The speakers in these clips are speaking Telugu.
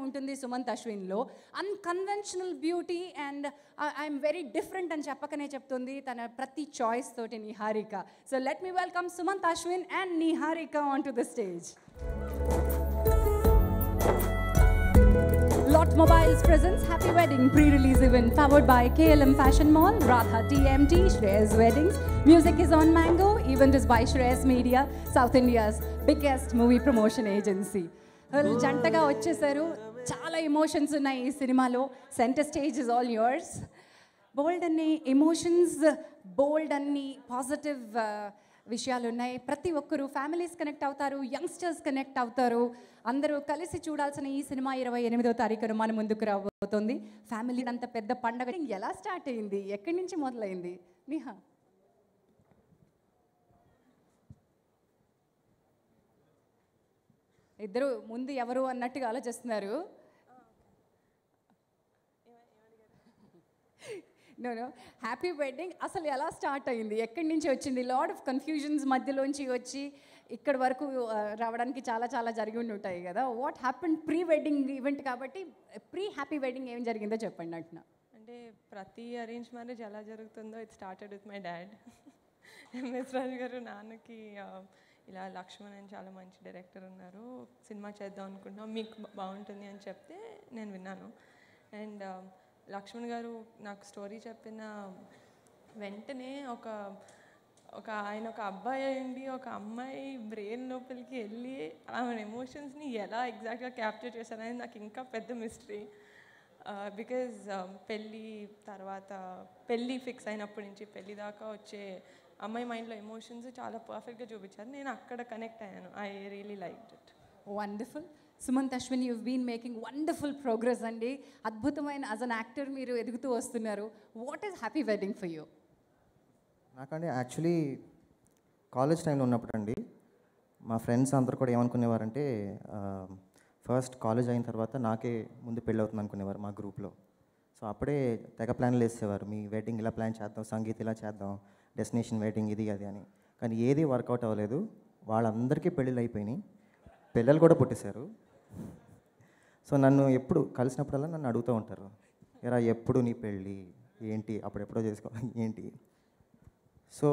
ఉంటుంది సుమంత్ అశ్విన్లో unconventional beauty and I'm very different అని చెప్పకనే చెప్తుంది తన ప్రతి చాయిస్ తోటి Niharika so let me welcome Sumanth Ashwin and Niharika on to the stage Lot Mobiles presents Happy Wedding pre-release event powered by KLM Fashion Mall, Radha TMT, Shreyas Weddings. Music is on Mango. Event is by Shreyas Media, South India's biggest movie promotion agency. వాళ్ళు జంటగా వచ్చేసారు చాలా ఎమోషన్స్ ఉన్నాయి ఈ సినిమాలో centre stage is all yours bold అన్ని ఎమోషన్స్ బోల్డ్ అన్ని పాజిటివ్ విషయాలు ఉన్నాయి ప్రతి ఒక్కరు ఫ్యామిలీస్ కనెక్ట్ అవుతారు యంగ్స్టర్స్ కనెక్ట్ అవుతారు అందరూ కలిసి చూడాల్సిన ఈ సినిమా ఇరవై ఎనిమిదో తారీఖున మన ముందుకు రాబోతోంది ఫ్యామిలీ అంత పెద్ద పండగ ఎలా స్టార్ట్ అయింది ఎక్కడి నుంచి మొదలైంది నిహా ఇద్దరు ముందు ఎవరు అన్నట్టుగా ఆలోచిస్తున్నారు నో నో హ్యాపీ వెడ్డింగ్ అసలు ఎలా స్టార్ట్ అయింది ఎక్కడి నుంచి వచ్చింది లాడ్ ఆఫ్ కన్ఫ్యూజన్స్ మధ్యలోంచి వచ్చి ఇక్కడ వరకు ఆ, రావడానికి చాలా చాలా జరిగి ఉండి ఉంటాయి కదా what happen pre wedding event కాబట్టి ప్రీ హ్యాపీ వెడ్డింగ్ ఏం జరిగిందో చెప్పండి అంటున్నా అంటే ప్రతి అరేంజ్ మ్యారేజ్ ఎలా జరుగుతుందో it started with my dad M S Raju garu నాన్నకి ఆ, ఇలా లక్ష్మణ్ అని చాలా మంచి డైరెక్టర్ ఉన్నారు సినిమా చేద్దాం అనుకుంటున్నాం మీకు బా- బాగుంటుంది అని చెప్తే నేను విన్నాను అండ్ లక్ష్మణ్ గారు నాకు స్టోరీ చెప్పిన వెంటనే ఒక ఒక ఆయన ఒక అబ్బాయి అయ్యండి ఒక అమ్మాయి బ్రెయిన్ లోపలికి వెళ్ళి ఆమె ఎమోషన్స్ని ఎలా ఎగ్జాక్ట్గా క్యాప్చర్ చేశారనేది నాకు ఇంకా పెద్ద మిస్టరీ బికాజ్ పెళ్ళి తర్వాత పెళ్ళి ఫిక్స్ అయినప్పటి నుంచి పెళ్ళి దాకా వచ్చే అమ్మాయి మైండ్లో ఎమోషన్స్ చాలా పర్ఫెక్ట్గా చూపించారు నేను అక్కడ కనెక్ట్ అయ్యాను I really like it wonderful Sumanth Ashwin you been making wonderful progress అండి అద్భుతమైన యాజ్ అన్ యాక్టర్ మీరు ఎదుగుతూ వస్తున్నారు what is happy wedding for you నాకండి యాక్చువల్లీ కాలేజ్ టైంలో ఉన్నప్పుడు అండి మా ఫ్రెండ్స్ అందరూ కూడా ఏమనుకునేవారంటే ఫస్ట్ కాలేజ్ అయిన తర్వాత నాకే ముందు పెళ్ళి అవుతుంది అనుకునేవారు మా గ్రూప్లో సో అప్పుడే తెగ ప్లాన్లు వేసేవారు మీ వెడ్డింగ్ ఇలా ప్లాన్ చేద్దాం సంగీత్ ఇలా చేద్దాం డెస్టినేషన్ వెడ్డింగ్ ఇది అది అని కానీ ఏది వర్కౌట్ అవ్వలేదు వాళ్ళందరికీ పెళ్ళిళ్ళు అయిపోయినాయి పిల్లలు కూడా పుట్టేశారు సో నన్ను ఎప్పుడు కలిసినప్పుడల్లా నన్ను అడుగుతూ ఉంటారు ఎరా ఎప్పుడు నీ పెళ్ళి ఏంటి అప్పుడెప్పుడో చేసుకో ఏంటి సో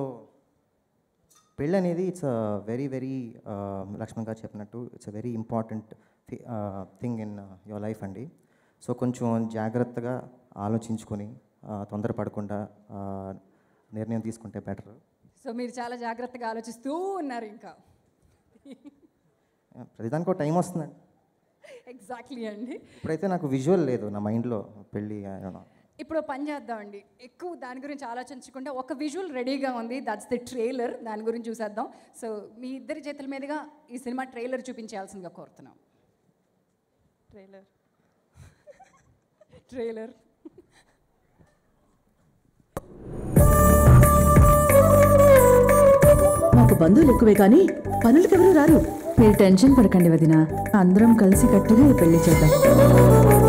పెళ్ళి అనేది it's a very very Lakshman garu చెప్పినట్టు it's a very important thing in your life అండి సో కొంచెం జాగ్రత్తగా ఆలోచించుకొని uh, తొందరపడకుండా uh, నిర్ణయం తీసుకుంటే బెటర్ సో మీరు చాలా జాగ్రత్తగా ఆలోచిస్తూ ఉన్నారు ఇంకా ప్రతిదానికి ఒక టైం వస్తుందండి ఎగ్జాక్ట్లీ అండి ఇప్పుడైతే నాకు విజువల్ లేదు నా మైండ్లో పెళ్ళి I don't know. ఇప్పుడు పని చేద్దామండి ఎక్కువ దాని గురించి ఆలోచించకుండా ఒక విజువల్ రెడీగా ఉంది దట్స్ ది ట్రైలర్ దాని గురించి చూసేద్దాం సో మీ ఇద్దరి చేతుల మీదుగా ఈ సినిమా ట్రైలర్ చూపించాల్సిందిగా కోరుతున్నాం ట్రైలర్ ట్రైలర్ మాకు బంధువులు ఎక్కువే కానీ పనులకు ఎవరు రారు మీరు టెన్షన్ పడకండి వదిన అందరం కలిసి కట్టుగా ఈ పెళ్లి చేద్దాం